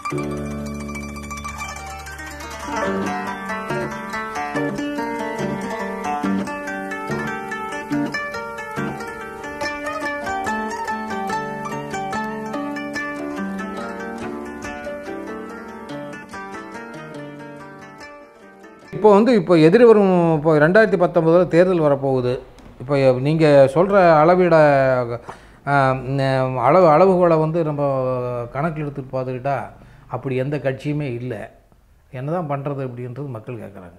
இப்போ வந்து இப்போ எதிரி வரும் இப்போ ரெண்டாயிரத்தி பத்தொம்போதில் தேர்தல் வரப்போகுது இப்போ நீங்கள் சொல்கிற அளவிட ஆஹ், ந- அளவு அளவுகோலை வந்து நம்ம கணக்கில் எடுத்துட்டு பார்த்துக்கிட்டா அப்படி எந்த கட்சியுமே இல்லை என்னதான் பண்ணுறது அப்படின்றது மக்கள் கேட்குறாங்க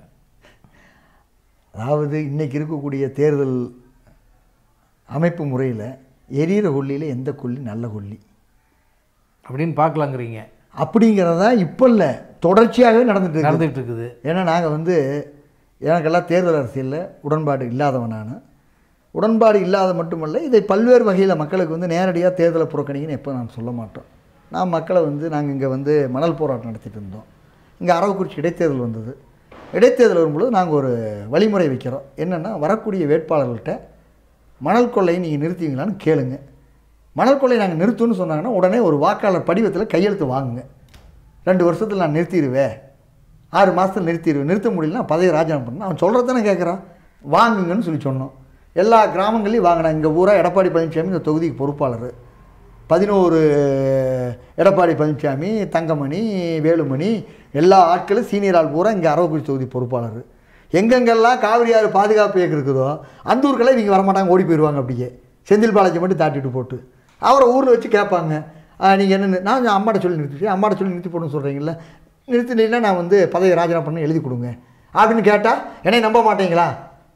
அதாவது இன்னைக்கு இருக்கக்கூடிய தேர்தல் அமைப்பு முறையில் எரியிற கொல்லியில் எந்த கொல்லி நல்ல கொல்லி அப்படின்னு பார்க்கலாங்கிறீங்க அப்படிங்கிறதா இப்போ இல்லை தொடர்ச்சியாகவே நடந்துட்டு இருக்கு நடந்துகிட்டு இருக்குது ஏன்னா நாங்கள் வந்து எனக்கெல்லாம் தேர்தல் அரசியலில் உடன்பாடு இல்லாதவன் நான் உடன்பாடு இல்லாத மட்டுமல்ல இதை பல்வேறு வகையில் மக்களுக்கு வந்து நேரடியாக தேர்தலை புறக்கணிக்கன்னு எப்போ நான் சொல்ல மாட்டோம் நான் மக்களை வந்து நாங்கள் இங்கே வந்து மணல் போராட்டம் நடத்திட்டு இருந்தோம் இங்கே அரவக்குறிச்சி இடைத்தேர்தல் வந்தது இடைத்தேர்தல் வரும்பொழுது நாங்கள் ஒரு வழிமுறை வைக்கிறோம் என்னென்னா வரக்கூடிய வேட்பாளர்கள்ட்ட மணல் கொள்ளையை நீங்கள் நிறுத்துவீங்களான்னு கேளுங்க மணல் கொள்ளையை நாங்கள் நிறுத்துன்னு சொன்னாங்கன்னா உடனே ஒரு வாக்காளர் படிவத்தில் கையெழுத்து வாங்குங்க ரெண்டு வருஷத்தில் நான் நிறுத்திடுவேன் ஆறு மாதத்தில் நிறுத்திடுவேன் நிறுத்த முடியலன்னா பதவி ராஜினாமா பண்ண அவன் சொல்கிறது தானே கேட்குறான் வாங்குங்கன்னு சொல்லி சொன்னோம் எல்லா கிராமங்களையும் வாங்கினா இங்கே பூரா எடப்பாடி பழனிசாமி இந்த தொகுதிக்கு பொறுப்பாளர் பதினோரு எடப்பாடி பழனிசாமி தங்கமணி வேலுமணி எல்லா ஆட்களும் சீனியர் ஆள் பூரா இங்கே அரவக்குறிச்சி தொகுதி பொறுப்பாளர் எங்கெங்கெல்லாம் காவிரி ஆறு பாதுகாப்பு இயக்கம் இருக்குதோ அந்த ஊருக்கெல்லாம் இவங்க வரமாட்டாங்க ஓடி போயிடுவாங்க அப்படியே செந்தில் பாலாஜி மட்டும் தாட்டிட்டு போட்டு அவரை ஊரில் வச்சு கேட்பாங்க நீங்கள் என்ன நான் அம்மாட்ட சொல்லி நிறுத்தி அம்மாட்ட சொல்லி நிறுத்தி போடணும்னு சொல்கிறீங்களா நிறுத்தினீங்கன்னா நான் வந்து பதவி ராஜினாமா பண்ண எழுதி கொடுங்க அப்படின்னு கேட்டால் என்னை நம்ப மாட்டீங்களா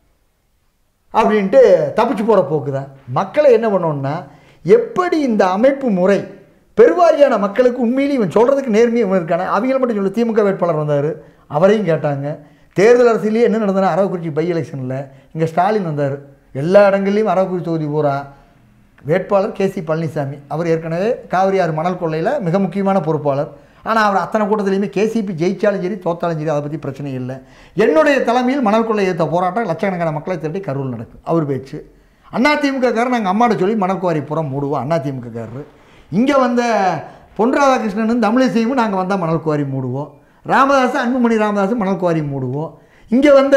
அப்படின்ட்டு தப்பிச்சு போகிற போக்கு தான் மக்களை என்ன பண்ணோன்னா எப்படி இந்த அமைப்பு முறை பெருவாரியான மக்களுக்கு உண்மையிலேயே இவன் சொல்கிறதுக்கு நேர்மையாக இவன் இருக்கானே அவங்கள மட்டும் சொல்லு திமுக வேட்பாளர் வந்தார் அவரையும் கேட்டாங்க தேர்தல் அரசியலேயே என்ன நடந்ததுன்னா அரவக்குறிச்சி பை எலெக்ஷனில் இங்கே ஸ்டாலின் வந்தார் எல்லா இடங்கள்லையும் அரவக்குறிச்சி தொகுதி பூரா வேட்பாளர் கே சி பழனிசாமி அவர் ஏற்கனவே காவிரி ஆறு மணல் கொள்ளையில் மிக முக்கியமான பொறுப்பாளர் ஆனால் அவர் அத்தனை கூட்டத்திலையுமே கேசிபி ஜெயிச்சாலும் சரி தோத்தாலும் சரி அதை பற்றி பிரச்சனை இல்லை என்னுடைய தலைமையில் மணல் கொள்ளை ஏற்ற போராட்டம் லட்சக்கணக்கான மக்களை திரட்டி கரூர் நடக்கும் அவர் பேச்சு அதிமுகக்காரர் நாங்கள் அம்மாட்ட சொல்லி மணல் குவாரி புறம் மூடுவோம் அதிமுகக்காரர் இங்கே வந்த பொன் ராதாகிருஷ்ணன் தமிழிசையும் நாங்கள் வந்தால் மணல் குவாரி மூடுவோம் ராமதாஸ் அன்புமணி ராமதாஸ் மணல் குவாரி மூடுவோம் இங்கே வந்த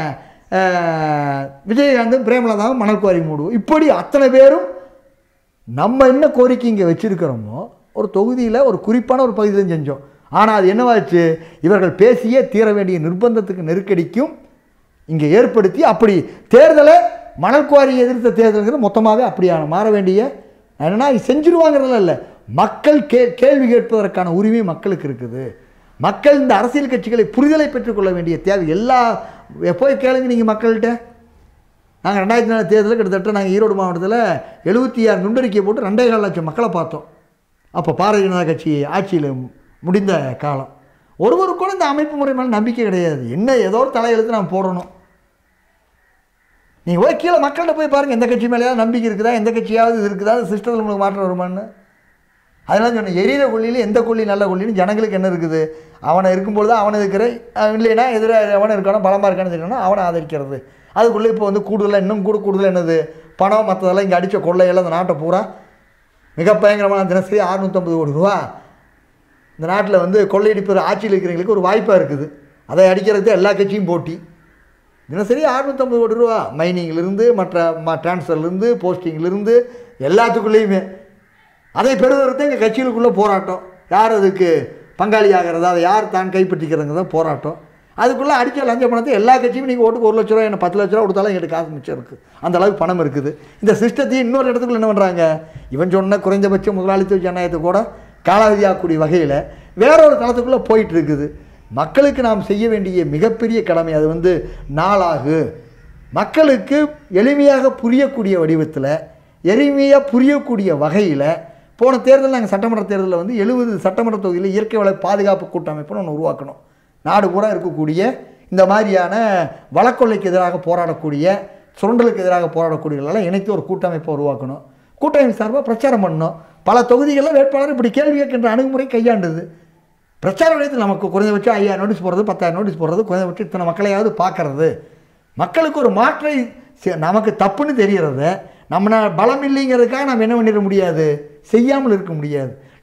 அஹ், விஜயகாந்தும் பிரேமலதாவும் மணல் குவாரி மூடுவோம் இப்படி அத்தனை பேரும் நம்ம என்ன கோரிக்கை இங்கே வச்சுருக்கிறோமோ ஒரு தொகுதியில் ஒரு குறிப்பான ஒரு பகுதியில் செஞ்சோம் ஆனால் அது என்னவாச்சு இவர்கள் பேசியே தீர வேண்டிய நிர்பந்தத்துக்கு நெருக்கடிக்கும் இங்கே ஏற்படுத்தி அப்படி தேர்தலை மணல் குவாரியை எதிர்த்த தேர்தல்ங்கிறது மொத்தமாகவே அப்படியான மாற வேண்டிய என்னன்னா இது செஞ்சிருவாங்கிறதுல இல்லை மக்கள் கே கேள்வி கேட்பதற்கான உரிமை மக்களுக்கு இருக்குது மக்கள் இந்த அரசியல் கட்சிகளை புரிதலை பெற்றுக்கொள்ள வேண்டிய தேவை எல்லா போய் கேளுங்க நீங்கள் மக்கள்கிட்ட நாங்கள் ரெண்டாயிரத்தி நாலு தேர்தலில் கிட்டத்தட்ட நாங்கள் ஈரோடு மாவட்டத்தில் எழுபத்தி ஆறு நுண்டறிக்கை போட்டு ரெண்டே கால் லட்சம் மக்களை பார்த்தோம் அப்போ பாரதிய ஜனதா கட்சி ஆட்சியில் முடிந்த காலம் ஒருவருக்கு கூட இந்த அமைப்பு முறை மேலே நம்பிக்கை கிடையாது என்ன ஏதோ ஒரு தலையெழுத்து நாம் போடணும் நீங்கள் போய் கீழே மக்கள்கிட்ட போய் பாருங்கள் எந்த கட்சி மேலேயாவது நம்பிக்கை இருக்குதா எந்த கட்சியாவது இது இருக்குதா சிஸ்டத்தில் உங்களுக்கு மாற்றம் வருமான்னு அதனால சொன்னேன் எரியிற கொள்ளியில் எந்த கொள்ளி நல்ல கொள்ளின்னு ஜனங்களுக்கு என்ன இருக்குது அவனை இருக்கும்பொழுது அவனை இருக்கிற அஹ் இல்லைன்னா எதிராக அவனை இருக்கானோ பலமாக இருக்கான்னு தெரியணும் அவனை ஆதரிக்கிறது அதுக்குள்ளே இப்போ வந்து கூடுதலாக இன்னும் கூட கூடுதல் என்னது பணம் மற்றதெல்லாம் இங்கே அடித்த கொள்ளையெல்லாம் இந்த நாட்டை பூரா மிக பயங்கரமான தினசரி அறுநூற்றம்பது கோடி ரூபா இந்த நாட்டில் வந்து கொள்ளையடிப்பது ஆட்சியில் இருக்கிறவங்களுக்கு ஒரு வாய்ப்பாக இருக்குது அதை அடிக்கிறதுக்கு எல்லா கட்சியும் போட்டி தினசரி அறுநூற்றம்பது கோடி ரூபா மைனிங்லேருந்து மற்ற ம டிரான்ஸ்ஃபர்லேருந்து போஸ்டிங்லேருந்து எல்லாத்துக்குள்ளேயுமே அதை பெறுவதற்கு எங்கள் கட்சிகளுக்குள்ளே போராட்டம் யார் அதுக்கு பங்காளி ஆகிறதா அதை யார் தான் கைப்பற்றிக்கிறதுங்க தான் போராட்டம் அதுக்குள்ளே அடித்த லஞ்ச பணத்தை எல்லா கட்சியும் நீங்கள் ஓட்டுக்கு ஒரு லட்ச ரூபா என்ன பத்து லட்ச ரூபா கொடுத்தாலும் எங்கிட்ட காசு மிச்சம் இருக்குது அந்த அளவுக்கு பணம் இருக்குது இந்த சிஸ்டத்தையும் இன்னொரு இடத்துக்குள்ள என்ன பண்ணுறாங்க இவன் சொன்ன குறைந்தபட்ச முதலாளித்துவ ஜனநாயகத்தை கூட காலாவதியாகக்கூடிய வகையில் வேற ஒரு தளத்துக்குள்ளே போயிட்டு இருக்குது மக்களுக்கு நாம் செய்ய வேண்டிய மிகப்பெரிய கடமை அது வந்து நாளாகு மக்களுக்கு எளிமையாக புரியக்கூடிய வடிவத்தில் எளிமையாக புரியக்கூடிய வகையில் போன தேர்தல் நாங்கள் சட்டமன்ற தேர்தலில் வந்து எழுபது சட்டமன்ற தொகுதியில் இயற்கை வள பாதுகாப்பு கூட்டமைப்புன்னு ஒன்று உருவாக்கணும் நாடு பூரா இருக்கக்கூடிய இந்த மாதிரியான வழக்கொள்ளைக்கு எதிராக போராடக்கூடிய சுரண்டலுக்கு எதிராக போராடக்கூடியவர்களெல்லாம் இணைத்து ஒரு கூட்டமைப்பை உருவாக்கணும் கூட்டமைப்பு சார்பாக பிரச்சாரம் பண்ணணும் பல தொகுதிகளில் வேட்பாளர் இப்படி கேள்வி கேட்கின்ற அணுகுமுறை கையாண்டது பிரச்சார நிலையத்தில் நமக்கு குறைந்தபட்சம் ஐயாயிரம் நோட்டீஸ் போடுறது பத்தாயிரம் நோட்டீஸ் போடுறது குறைந்தபட்சம் இத்தனை மக்களையாவது பார்க்கறது மக்களுக்கு ஒரு மாற்றை செ- நமக்கு தப்புன்னு தெரியறத நம்ம நா- பலம் இல்லைங்கிறதுக்காக நம்ம என்ன பண்ணிட முடியாது செய்யாமல் இருக்க முடியாது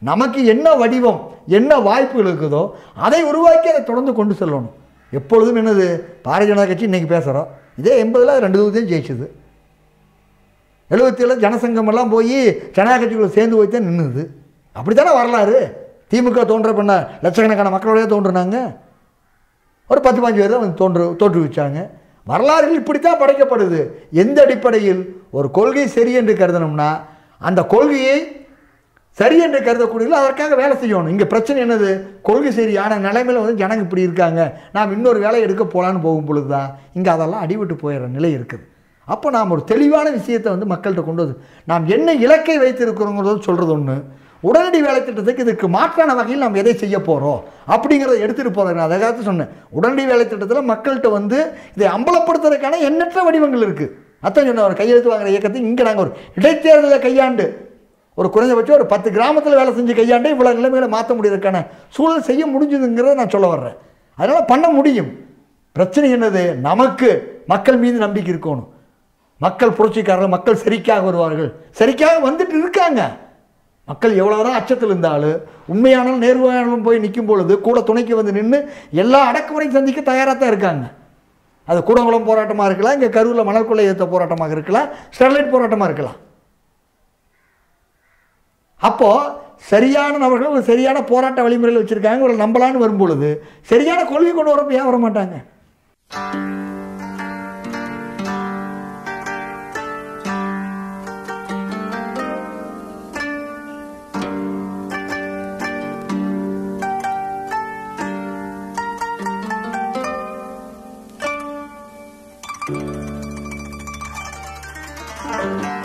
நமக்கு என்ன வடிவம் என்ன வாய்ப்புகள் இருக்குதோ அதை உருவாக்கி அதை தொடர்ந்து கொண்டு செல்லணும் எப்பொழுதும் என்னது பாரதிய ஜனதா கட்சி இன்றைக்கி பேசுகிறோம் இதே எண்பதில் ரெண்டு தொகுதியும் ஜெயிச்சது எழுபத்தேழு ஜனசங்கம் எல்லாம் போய் ஜனதா கட்சிக்குள்ள சேர்ந்து போய் தான் நின்றுது அப்படி தானே வரலாறு திமுக தோன்ற பண்ண லட்சக்கணக்கான மக்களோடய தோன்றுனாங்க ஒரு பத்து பாஞ்சு பேர் தான் வந்து தோன்று தோற்றுவிச்சாங்க வரலாறுகள் இப்படித்தான் படைக்கப்படுது எந்த அடிப்படையில் ஒரு கொள்கை சரி என்று கருதணும்னா அந்த கொள்கையை சரி என்று கருதக்கூடியதில் அதற்காக வேலை செய்யணும் இங்கே பிரச்சனை என்னது கொள்கை சரியான நிலைமையில் வந்து ஜனங்க இப்படி இருக்காங்க நாம் இன்னொரு வேலை எடுக்க போகலான்னு போகும் பொழுது தான் இங்கே அதெல்லாம் அடிவிட்டு போயிடுற நிலை இருக்குது அப்போ நாம் ஒரு தெளிவான விஷயத்தை வந்து மக்கள்கிட்ட கொண்டு வந்து நாம் என்ன இலக்கை வைத்திருக்கிறோங்கிறத சொல்கிறது ஒன்று உடனடி வேலை திட்டத்துக்கு இதுக்கு மாற்றான வகையில் நாம் எதை செய்ய போகிறோம் அப்படிங்கிறத எடுத்துகிட்டு போகிறேன் நான் அதை சொன்னேன் உடனடி வேலை திட்டத்தில் மக்கள்கிட்ட வந்து இதை அம்பலப்படுத்துறதுக்கான எண்ணற்ற வடிவங்கள் இருக்குது அதான் சொன்ன ஒரு கையெழுத்து வாங்குற இயக்கத்தை இங்கே நாங்கள் ஒரு இடைத்தேர்தலை கையாண்டு ஒரு குறைஞ்சபட்சம் ஒரு பத்து கிராமத்தில் வேலை செஞ்சு கையாண்டு இவ்வளோ நிலைமைகளை மாற்ற முடியறதுக்கான சூழல் செய்ய முடிஞ்சுதுங்கிறத நான் சொல்ல வர்றேன் அதனால் பண்ண முடியும் பிரச்சனை என்னது நமக்கு மக்கள் மீது நம்பிக்கை இருக்கணும் மக்கள் புரட்சிக்காரர்கள் மக்கள் சரிக்காக வருவார்கள் சரிக்காக வந்துட்டு இருக்காங்க மக்கள் எவ்வளோதான் அச்சத்தில் இருந்தாலும் உண்மையானாலும் நேர்மையானாலும் போய் நிற்கும் பொழுது கூட துணைக்கு வந்து நின்று எல்லா அடக்குமுறையும் சந்திக்க தயாராக தான் இருக்காங்க அது கூடங்குளம் போராட்டமாக இருக்கலாம் இங்கே கரூரில் மணல் கொள்ளை ஏற்ற போராட்டமாக இருக்கலாம் ஸ்டெர்லைட் போராட்டமாக இருக்கலாம் அப்போது சரியான நபர்கள் ஒரு சரியான போராட்ட வழிமுறையில் வச்சுருக்காங்க ஒரு நம்பலான்னு வரும்பொழுது சரியான கொள்கை கொண்டு வரப்போ ஏன் வர மாட்டாங்க Thank you.